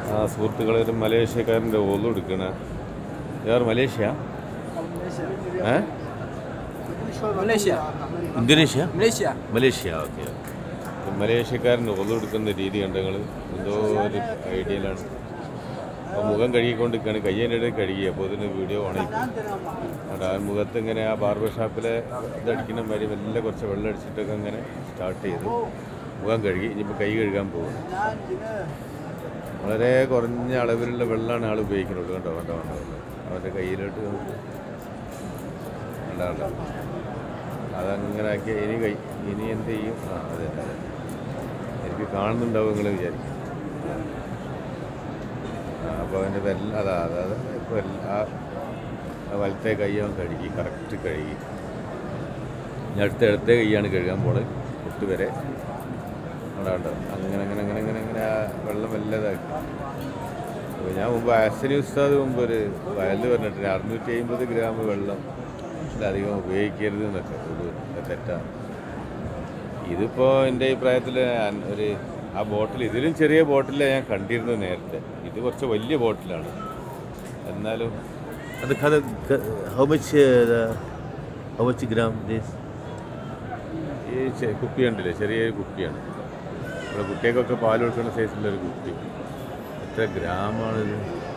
ആ സുഹൃത്തുക്കളെ ഒരു മലേഷ്യക്കാരൻ്റെ ഓലു എടുക്കണ വേറെ മലേഷ്യ ഏ Malaysia Indonesia Malaysia Malaysia okay മലേഷ്യക്കാരൻ്റെ ഓലു എടുക്കുന്ന രീതി കണ്ട് നിങ്ങൾ എന്തോ ഒരു ഐഡിയയിലാണ് അപ്പോൾ മുഖം കഴുകിക്കൊണ്ടിരിക്കുകയാണ് കയ്യൻ്റെ കഴുകി അപ്പോൾ ഇതിന് വീഡിയോ ഓണായി അവിടെ ആ മുഖത്ത് ഇങ്ങനെ ആ ബാർബർ ഷാപ്പിലെ ഇതടിക്കുന്ന മാതിരി വല്ല കുറച്ച് വെള്ളം അടിച്ചിട്ടൊക്കെ ഇങ്ങനെ സ്റ്റാർട്ട് ചെയ്തു മുഖം കഴുകി ഇനിയിപ്പോൾ കൈ കഴുകാൻ പോകും വളരെ കുറഞ്ഞ അളവിലുള്ള വെള്ളമാണ് ആൾ ഉപയോഗിക്കുന്നുള്ളൂ കണ്ടോ കണ്ടോ കണ്ടോ കണ്ടോ. അവൻ്റെ കയ്യിലോട്ട് നമുക്ക് കണ്ടോ കണ്ടോ അതങ്ങനെ ആക്കി ഇനി കൈ ഇനി എന്ത് ചെയ്യും ആ അതെ അതെ എനിക്ക് കാണുന്നുണ്ടാവും നിങ്ങൾ വിചാരിക്കും അപ്പോൾ അവൻ്റെ വെല്ല അതാ അതായത് ഇപ്പോൾ എല്ലാ ആ വലത്തെ കൈ അവൻ കഴുകി കറക്റ്റ് കഴുകി ഇനി അടുത്ത ഇടത്തെ കൈയാണ് കഴുകാൻ പോണത് മുട്ട് വരെ അവിടെ ഉണ്ടോ അങ്ങനെ അങ്ങനെ അങ്ങനെ അങ്ങനെ അങ്ങനെ ആ വെള്ളം വല്ലതാക്കി അപ്പോൾ ഞാൻ മുമ്പ് അസനി ഉസ്താദ് മുമ്പ് ഒരു വയലിൽ പറഞ്ഞിട്ടുണ്ട് അറുന്നൂറ്റി അമ്പത് ഗ്രാം വെള്ളം അധികം ഉപയോഗിക്കരുത് എന്നൊക്കെ ഒരു തെറ്റാണ് ഇതിപ്പോൾ എൻ്റെ അഭിപ്രായത്തിൽ ഒരു ആ ബോട്ടിൽ ഇതിലും ചെറിയ ബോട്ടിലാണ് ഞാൻ കണ്ടിരുന്നത് നേരത്തെ ഇത് കുറച്ച് വലിയ ബോട്ടിലാണ് എന്നാലും അത് കഥ how much how much gram this ഈ ചെ- കുപ്പി കണ്ടില്ലേ ചെറിയൊരു കുപ്പിയാണ് ഇവിടെ കുട്ടികൾക്കൊക്കെ പാൽ കൊടുക്കുന്ന സൈസിലുള്ള ഒരു കുപ്പി എത്ര ഗ്രാമാണിത്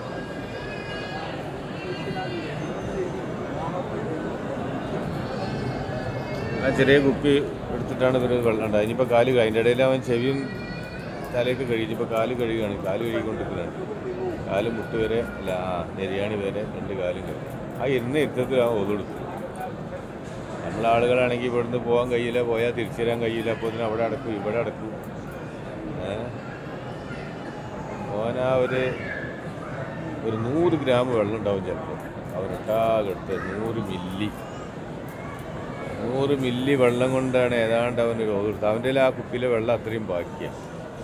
ആ ചെറിയ കുപ്പി എടുത്തിട്ടാണ് ഇവർ വെള്ളം ഉണ്ടായത് ഇനിയിപ്പോൾ കാല് കഴുകി. അതിൻ്റെ ഇടയിൽ അവൻ ചെവിയും തലയൊക്കെ കഴുകി ഇപ്പോൾ കാല് കഴുകുകയാണ് കാല് കഴുകിക്കൊണ്ടിരിക്കുകയാണ് കാല് മുട്ട് വരെ അല്ല ആ നെരിയാണി വരെ രണ്ട് കാലും കഴുകി ആ ഇരുന്ന ഇരുത്തത്തിൽ ആ ഒതുകൊടുത്തു നമ്മളെ ആളുകളാണെങ്കിൽ ഇവിടുന്ന് പോകാൻ കഴിയില്ല പോയാൽ തിരിച്ചു തരാൻ കഴിയില്ല അപ്പോൾ ഇതിന് അവിടെ അടക്കും ഇവിടെ അടക്കും ഏ ഓനാ ഒരു ഒരു നൂറ് ഗ്രാം വെള്ളം ഉണ്ടാവും ചിലപ്പോൾ അവരൊട്ടാകെടുത്ത് നൂറ് മില്ലി നൂറ് മില്ലി വെള്ളം കൊണ്ടാണ് ഏതാണ്ട് അവന് രോഗം എടുത്തത് അവൻ്റെ കയ്യിൽ ആ കുപ്പിയിലെ വെള്ളം അത്രയും ബാക്കിയാണ്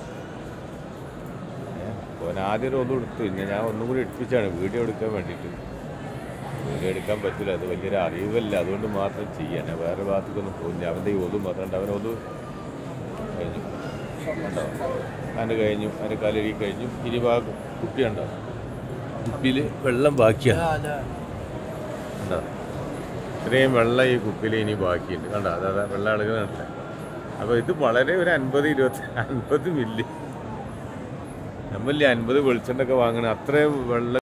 ഓൻ ആദ്യം ഒരു ഒന്നും എടുത്തു പിന്നെ ഞാൻ ഒന്നും കൂടി എടുപ്പിച്ചാണ് വീഡിയോ എടുക്കാൻ വേണ്ടിയിട്ട് വീഡിയോ എടുക്കാൻ പറ്റില്ല അത് വലിയൊരു അറിവല്ല അതുകൊണ്ട് മാത്രം ചെയ്യാൻ ഞാൻ വേറെ ഭാഗത്തേക്കൊന്നും പോകുന്നില്ല അവൻ്റെ ഈ ഒതും മാത്രം അവൻ ഒതു കഴിഞ്ഞു ഉണ്ടോ അവൻ്റെ കഴിഞ്ഞു അവൻ്റെ കലരി കഴിഞ്ഞു ഇനി ഭാഗ കുപ്പിയുണ്ടോ കുപ്പിയിൽ വെള്ളം ബാക്കിയാണ് ഉണ്ടോ ഇത്രയും വെള്ളം ഈ കുപ്പിയിൽ ഇനി ബാക്കിയുണ്ട് കണ്ടോ അതാ അതാ വെള്ളം അളകുന്നുണ്ടല്ലേ അപ്പോൾ ഇത് വളരെ ഒരു അൻപത് ഇരുപത്തി അൻപത് മില്ലി നമ്മളില്ലേ അൻപത് വെളിച്ചെണ്ണൊക്കെ വാങ്ങണം അത്രയും വെള്ളം